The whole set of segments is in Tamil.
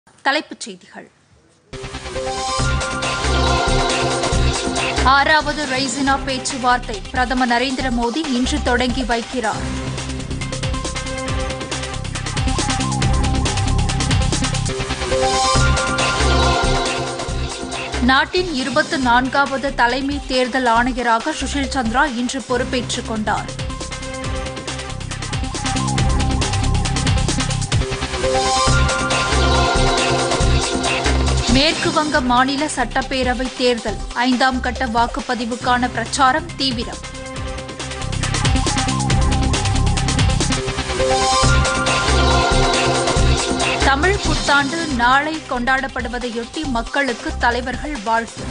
தலைப்புச் செய்திகள் ஆறாவது ரைசினா பேச்சுவார்த்தை பிரதமர் நரேந்திர மோடி இன்று தொடங்கி வைக்கிறார் நாட்டின் இருபத்து நான்காவது தலைமை தேர்தல் ஆணையராக சுஷில் சந்திரா இன்று பொறுப்பேற்றுக் கொண்டார் மேற்கு வங்க மாநில சட்டப்பேரவை தேர்தல் ஐந்தாம் கட்ட வாக்குப்பதிவுக்கான பிரச்சாரம் தீவிரம் தமிழ் புத்தாண்டு நாளை கொண்டாடப்படுவதையொட்டி மக்களுக்கு தலைவர்கள் வாழ்த்து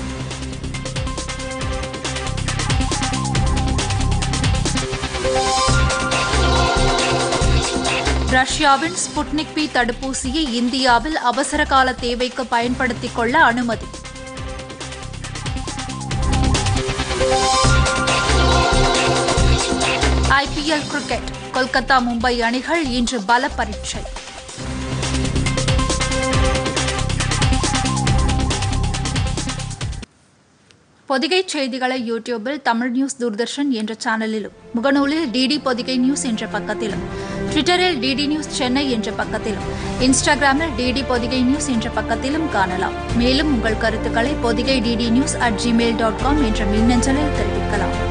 ரஷ்யாவின் ஸ்புட்னிக் பி தடுப்பூசியை இந்தியாவில் அவசரகால தேவைக்கு பயன்படுத்திக் கொள்ள அனுமதி ஐபிஎல் கிரிக்கெட் கொல்கத்தா மும்பை அணிகள் இன்று பல பரீட்சை பொதிகை செய்திகளை யூடியூபில் தமிழ் நியூஸ் தூர்தர்ஷன் என்ற சேனலிலும் முகநூலில் டிடி பொதிகை நியூஸ் என்ற பக்கத்திலும் ட்விட்டரில் டிடி நியூஸ் சென்னை என்ற பக்கத்திலும் இன்ஸ்டாகிராமில் டிடி பொதிகை நியூஸ் என்ற பக்கத்திலும் காணலாம் மேலும் உங்கள் கருத்துக்களை Podhigai DD news at Gmail dot com என்ற மின்னஞ்சலில் தெரிவிக்கலாம்